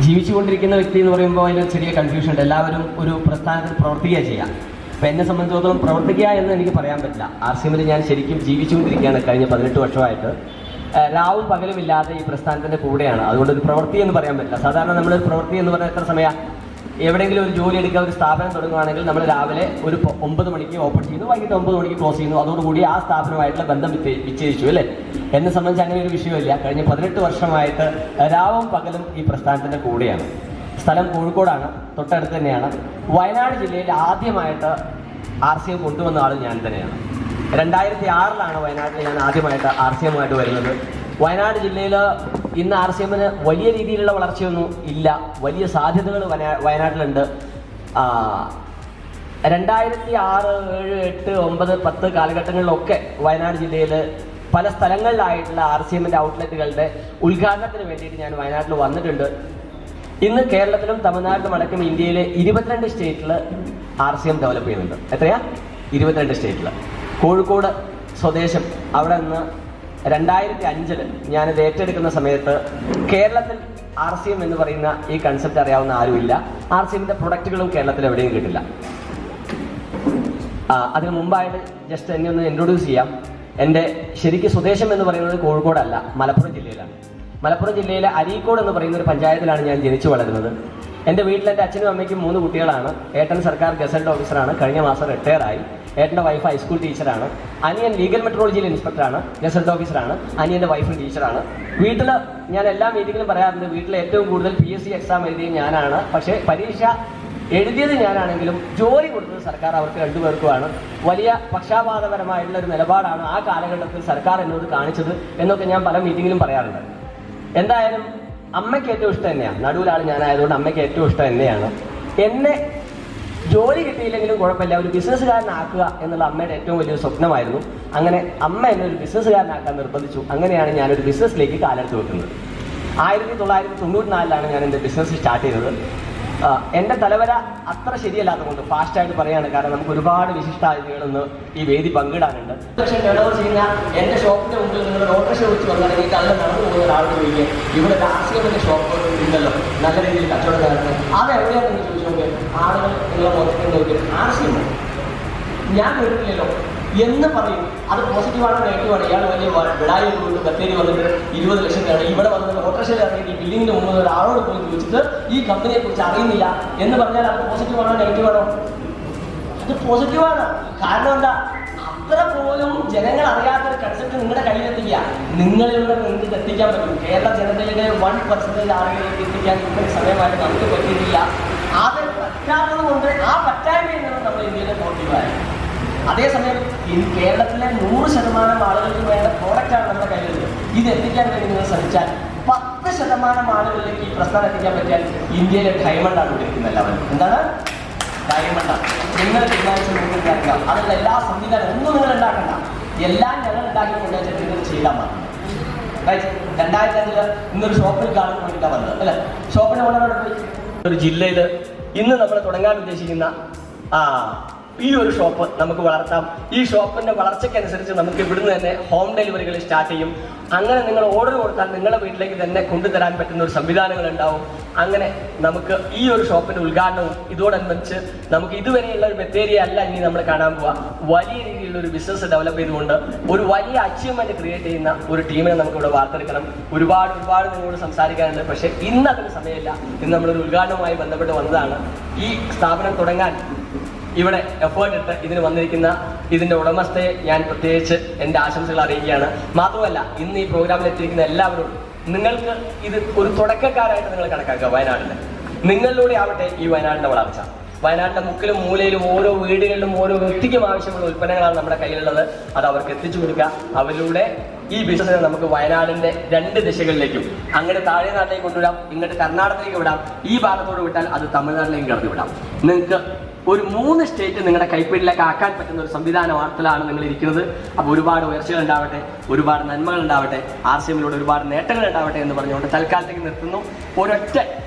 ജീവിച്ചുകൊണ്ടിരിക്കുന്ന വ്യക്തി എന്ന് പറയുമ്പോൾ അതിലൊരു ചെറിയ കൺഫ്യൂഷൻ ഉണ്ട് എല്ലാവരും ഒരു പ്രസ്ഥാനത്തിൽ പ്രവർത്തിക്കുക ചെയ്യാം അപ്പം എന്നെ സംബന്ധിച്ചിടത്തോളം പ്രവർത്തിക്കുക എന്ന് എനിക്ക് പറയാൻ പറ്റില്ല ആർ സി എമ്മിൽ ഞാൻ ശരിക്കും ജീവിച്ചുകൊണ്ടിരിക്കുകയാണ് കഴിഞ്ഞ പതിനെട്ട് വർഷമായിട്ട് ഏഹ് രാവും പകലും ഇല്ലാതെ ഈ പ്രസ്ഥാനത്തിന്റെ കൂടെയാണ് അതുകൊണ്ട് ഒരു പ്രവൃത്തി എന്ന് പറയാൻ പറ്റില്ല സാധാരണ നമ്മൾ പ്രവൃത്തി എന്ന് പറഞ്ഞാൽ എത്ര സമയം എവിടെയെങ്കിലും ഒരു ജോലി എടുക്കുക ഒരു സ്ഥാപനം തുടങ്ങുകയാണെങ്കിൽ നമ്മൾ രാവിലെ ഒരു പൊ- ഒമ്പത് മണിക്ക് ഓപ്പൺ ചെയ്യുന്നു വൈകിട്ട് ഒമ്പത് മണിക്ക് ക്ലോസ് ചെയ്യുന്നു അതോടുകൂടി ആ സ്ഥാപനമായിട്ടുള്ള ബന്ധം വിച്ഛേ- വിച്ഛേദിച്ചു അല്ലേ എന്നെ സംബന്ധിച്ച് അങ്ങനെ ഒരു വിഷയമില്ല കഴിഞ്ഞ പതിനെട്ട് വർഷമായിട്ട് രാവും പകലും ഈ പ്രസ്ഥാനത്തിന്റെ കൂടെയാണ് സ്ഥലം കോഴിക്കോടാണ് തൊട്ടടുത്ത് തന്നെയാണ് വയനാട് ജില്ലയിൽ ആദ്യമായിട്ട് ആർ സി എം കൊണ്ടുവന്ന ആൾ ഞാൻ തന്നെയാണ് രണ്ടായിരത്തി ആറിലാണ് വയനാട്ടിൽ ഞാൻ ആദ്യമായിട്ട് ആർ സി എമ്മുമായിട്ട് വരുന്നത് വയനാട് ജില്ലയിൽ ഇന്ന് ആർ സി എമ്മിന് വലിയ രീതിയിലുള്ള വളർച്ചയൊന്നും ഇല്ല വലിയ സാധ്യതകൾ വയനാ- വയനാട്ടിലുണ്ട് ആ, രണ്ടായിരത്തി ആറ് ഏഴ് എട്ട് ഒമ്പത് പത്ത് കാലഘട്ടങ്ങളിലൊക്കെ വയനാട് ജില്ലയിൽ പല സ്ഥലങ്ങളിലായിട്ടുള്ള ആർ സി എമ്മിന്റെ ഔട്ട്ലെറ്റുകളുടെ ഉദ്ഘാടനത്തിന് വേണ്ടിയിട്ട് ഞാൻ വയനാട്ടിൽ വന്നിട്ടുണ്ട് ഇന്ന് കേരളത്തിലും തമിഴ്നാട്ടിലും അടക്കം ഇന്ത്യയിലെ ഇരുപത്തിരണ്ട് സ്റ്റേറ്റിൽ ആർ സി എം ഡെവലപ്പ് ചെയ്യുന്നുണ്ട് എത്രയാ ഇരുപത്തിരണ്ട് സ്റ്റേറ്റിൽ കോഴിക്കോട് സ്വദേശം അവിടെ നിന്ന് രണ്ടായിരത്തി അഞ്ചില് ഞാനിത് ഏറ്റെടുക്കുന്ന സമയത്ത് കേരളത്തിൽ ആർ സി എം എന്ന് പറയുന്ന ഈ കൺസെപ്റ്റ് അറിയാവുന്ന ആരുമില്ല ആർ സി എമ്മിന്റെ പ്രൊഡക്റ്റുകളും കേരളത്തിൽ എവിടെയും കിട്ടില്ല ആ, അതിന് മുമ്പായിട്ട് ജസ്റ്റ് എന്നെ ഒന്ന് ഇൻട്രൊഡ്യൂസ് ചെയ്യാം എൻ്റെ ശരിക്കും സ്വദേശം എന്ന് പറയുന്നത് കോഴിക്കോടല്ല മലപ്പുറം ജില്ലയിലാണ് മലപ്പുറം ജില്ലയിലെ അരീക്കോട് എന്ന് പറയുന്ന ഒരു പഞ്ചായത്തിലാണ് ഞാൻ ജനിച്ചു വളരുന്നത് എൻ്റെ വീട്ടിൽ എൻ്റെ അച്ഛനും അമ്മയ്ക്കും മൂന്ന് കുട്ടികളാണ് ഏട്ടൻ സർക്കാർ ഗസറ്റ് ഓഫീസറാണ് കഴിഞ്ഞ മാസം റിട്ടയർ ആയി ഏട്ടൻ്റെ വൈഫ് ഹൈസ്കൂൾ ടീച്ചറാണ് അനിയൻ ലീഗൽ മെട്രോളജിയിൽ ഇൻസ്പെക്ടറാണ് ഗസറ്റ് ഓഫീസറാണ് അനിയൻ്റെ വൈഫും ടീച്ചറാണ് വീട്ടിൽ ഞാൻ എല്ലാ മീറ്റിങ്ങിലും പറയാറുണ്ട് വീട്ടിൽ ഏറ്റവും കൂടുതൽ പി എസ് സി എക്സാം എഴുതിയ ഞാനാണ് പക്ഷേ പരീക്ഷ എഴുതിയത് ഞാനാണെങ്കിലും ജോലി കൊടുത്തത് സർക്കാർ അവർക്ക് രണ്ടുപേർക്കുമാണ് വലിയ പക്ഷാപാതപരമായിട്ടുള്ള ഒരു നിലപാടാണ് ആ കാലഘട്ടത്തിൽ സർക്കാർ എന്നോട് കാണിച്ചത് എന്നൊക്കെ ഞാൻ പല മീറ്റിങ്ങിലും പറയാറുണ്ട് എന്തായാലും അമ്മയ്ക്ക് ഏറ്റവും ഇഷ്ടം തന്നെയാണ് നടുവിലാണ് ഞാനായതുകൊണ്ട് അമ്മയ്ക്ക് ഏറ്റവും ഇഷ്ടം എന്നെയാണ് എന്നെ ജോലി കിട്ടിയില്ലെങ്കിലും കുഴപ്പമില്ല ഒരു ബിസിനസ്സുകാരനാക്കുക എന്നുള്ള അമ്മയുടെ ഏറ്റവും വലിയൊരു സ്വപ്നമായിരുന്നു അങ്ങനെ അമ്മ എന്നെ ഒരു ബിസിനസ്സുകാരനാക്കാൻ നിർബന്ധിച്ചു അങ്ങനെയാണ് ഞാനൊരു ബിസിനസ്സിലേക്ക് കാലെടുത്ത് വെക്കുന്നത് ആയിരത്തി തൊള്ളായിരത്തി തൊണ്ണൂറ്റി നാലിലാണ് ഞാൻ എൻ്റെ ബിസിനസ് സ്റ്റാർട്ട് ചെയ്തത് ആ, എൻ്റെ തലവര അത്ര ശരിയല്ലാത്തതുകൊണ്ട് ഫാസ്റ്റായിട്ട് പറയാണ് കാരണം നമുക്ക് ഒരുപാട് വിശിഷ്ടാതിഥികളൊന്ന് ഈ വേദി പങ്കിടാനുണ്ട് ലക്ഷം ടേൺ ഓവർ ചെയ്യുന്ന എൻ്റെ ഷോപ്പിന്റെ മുമ്പിൽ നിങ്ങൾ ഓട്ടോറിക്ഷ വിളിച്ച് വന്നിറങ്ങി കള്ള നടന്നു പോകുന്ന ഒരാളോട് ചോദിക്കുക ഇവിടെ ഒരു ആർസിഎമ്മിന്റെ ഷോപ്പ് ഉണ്ടല്ലോ നല്ല രീതിയിൽ കച്ചവടം നടത്തുന്നത് അത് എവിടെയാണെന്ന് ചോദിച്ചു നോക്കിയാൽ ആളുകൾ നിങ്ങളെ മൊത്തത്തിൽ നോക്കി ആർസിഎം ഞാൻ കേട്ടിട്ടില്ലല്ലോ എന്ന് പറയും അത് പോസിറ്റീവാണോ നെഗറ്റീവാണ് ഇയാൾ വലിയ വ- വിടായി കൊണ്ട് ബത്തേരി വന്നിട്ട് ഇരുപത് ലക്ഷം രൂപയാണ് ഇവിടെ വന്നിട്ട് ഓട്ടോറിക്ഷയിൽ ഇറങ്ങിയിട്ട് ഈ ബില്ലിങ്ങിന് മുമ്പ് ഒരാളോട് പോയി ചോദിച്ചിട്ട് ഈ കമ്പനിയെ കുറിച്ച് അറിയുന്നില്ല എന്ന് പറഞ്ഞാൽ അത് പോസിറ്റീവാണോ നെഗറ്റീവാണോ അത് പോസിറ്റീവാണ് കാരണം എന്താ അത്ര പോലും ജനങ്ങൾ അറിയാത്ത ഒരു കൺസെപ്റ്റ് നിങ്ങളുടെ കയ്യിലെത്തിക്കുക നിങ്ങളിലൂടെ നിങ്ങൾക്ക് ഇത് എത്തിക്കാൻ പറ്റും കേരള ജനതയുടെ വൺ പെർസെൻറ്റേജ് ആളുകളിലേക്ക് എത്തിക്കാൻ ഇത്രയും സമയമായിട്ട് നമുക്ക് പറ്റിയിട്ടില്ല അത് പറ്റാത്തത് കൊണ്ട് ആ പറ്റായ്മയിൽ നിന്ന് നമ്മൾ ഇന്ത്യയിലെ പോസിറ്റീവായി അതേസമയം ഈ കേരളത്തിലെ നൂറ് ശതമാനം ആളുകൾക്ക് വേണ്ട പ്രോഡക്റ്റാണ് നമ്മുടെ കയ്യിലുള്ളത് ഇത് എത്തിക്കാൻ വേണ്ടി നിങ്ങൾ ശ്രമിച്ചാൽ പത്ത് ശതമാനം ആളുകളിലേക്ക് ഈ പ്രസ്ഥാനം എത്തിക്കാൻ പറ്റിയാൽ ഇന്ത്യയിലെ ഡയമണ്ടാണ് ഉപയോഗിക്കുന്നത് എല്ലാവരും എന്താണ് ഡയമണ്ടാണ് നിങ്ങൾ തീരുമാനിച്ച് നിങ്ങൾക്ക് ഉണ്ടാക്കുക അതിനുള്ള എല്ലാ സംവിധാനം ഒന്നും നിങ്ങൾ ഉണ്ടാക്കണ്ട എല്ലാം ഞങ്ങൾ ഉണ്ടാക്കി കൊണ്ടുവച്ചിട്ട് നിങ്ങൾ ചെയ്താൽ മതി Right? രണ്ടായിരത്തി അഞ്ചില് ഇന്നൊരു ഷോപ്പിൽ കാണാൻ വേണ്ടിയിട്ടാണ് വന്നത് അല്ലെ ഷോപ്പിന് ഓണറോട് പോയി ഒരു ജില്ലയിൽ ഇന്ന് നമ്മൾ തുടങ്ങാൻ ഉദ്ദേശിക്കുന്ന ആ ഈ ഒരു ഷോപ്പ് നമുക്ക് വളർത്താം ഈ ഷോപ്പിന്റെ വളർച്ചയ്ക്കനുസരിച്ച് നമുക്ക് ഇവിടുന്ന് തന്നെ ഹോം ഡെലിവറികൾ സ്റ്റാർട്ട് ചെയ്യും അങ്ങനെ നിങ്ങൾ ഓർഡർ കൊടുത്താൽ നിങ്ങളുടെ വീട്ടിലേക്ക് തന്നെ കൊണ്ടുതരാൻ പറ്റുന്ന ഒരു സംവിധാനങ്ങൾ ഉണ്ടാവും അങ്ങനെ നമുക്ക് ഈ ഒരു ഷോപ്പിന്റെ ഉദ്ഘാടനവും ഇതോടനുബന്ധിച്ച് നമുക്ക് ഇതുവരെയുള്ള ഒരു ബത്തേരിയ അല്ല ഇനി നമ്മൾ കാണാൻ പോവുക വലിയ രീതിയിലുള്ള ഒരു ബിസിനസ് ഡെവലപ്പ് ചെയ്തുകൊണ്ട് ഒരു വലിയ അച്ചീവ്മെന്റ് ക്രിയേറ്റ് ചെയ്യുന്ന ഒരു ടീമിനെ നമുക്ക് ഇവിടെ വാർത്തെടുക്കണം ഒരുപാട് ഒരുപാട് നിങ്ങളോട് സംസാരിക്കാനുണ്ട് പക്ഷേ ഇന്ന് അതിന് സമയമില്ല ഇന്ന് നമ്മളൊരു ഉദ്ഘാടനവുമായി ബന്ധപ്പെട്ട് വന്നതാണ് ഈ സ്ഥാപനം തുടങ്ങാൻ ഇവിടെ എഫേർട്ട് ഇട്ട് ഇതിന് വന്നിരിക്കുന്ന ഇതിന്റെ ഉടമസ്ഥയെ ഞാൻ പ്രത്യേകിച്ച് എൻ്റെ ആശംസകൾ അറിയിക്കുകയാണ് മാത്രമല്ല ഇന്ന് ഈ പ്രോഗ്രാമിൽ എത്തിയിരിക്കുന്ന എല്ലാവരും നിങ്ങൾക്ക് ഇത് ഒരു തുടക്കക്കാരായിട്ട് നിങ്ങൾ കണക്കാക്കുക വയനാട്ടിൽ നിങ്ങളിലൂടെ ആവട്ടെ ഈ വയനാടിന്റെ വളർച്ച വയനാട്ടിലെ മുക്കിലും മൂലയിലും ഓരോ വീടുകളിലും ഓരോ വ്യക്തിക്കും ആവശ്യമുള്ള ഉൽപ്പന്നങ്ങളാണ് നമ്മുടെ കയ്യിലുള്ളത് അത് അവർക്ക് എത്തിച്ചു കൊടുക്കുക അവരിലൂടെ ഈ ബിസിനസ്സിനെ നമുക്ക് വയനാടിന്റെ രണ്ട് ദിശകളിലേക്കും അങ്ങോട്ട് താഴെ നാട്ടിലേക്ക് കൊണ്ടുവിടാം ഇങ്ങോട്ട് കർണാടകത്തിലേക്ക് വിടാം ഈ ഭാഗത്തോട് വിട്ടാൽ അത് തമിഴ്നാട്ടിലേക്ക് കടത്തി വിടാം നിങ്ങൾക്ക് ഒരു മൂന്ന് സ്റ്റേറ്റ് നിങ്ങളുടെ കൈപ്പിടിയിലേക്ക് ആക്കാൻ പറ്റുന്ന ഒരു സംവിധാനത്തിലാണ് നിങ്ങൾ ഇരിക്കുന്നത് അപ്പോൾ ഒരുപാട് ഉയർച്ചകൾ ഉണ്ടാവട്ടെ ഒരുപാട് നന്മകൾ ഉണ്ടാവട്ടെ ആർ സി എമ്മിലൂടെ ഒരുപാട് നേട്ടങ്ങൾ ഉണ്ടാവട്ടെ എന്ന് പറഞ്ഞുകൊണ്ട് തൽക്കാലത്തേക്ക് നിർത്തുന്നു ഒരൊറ്റ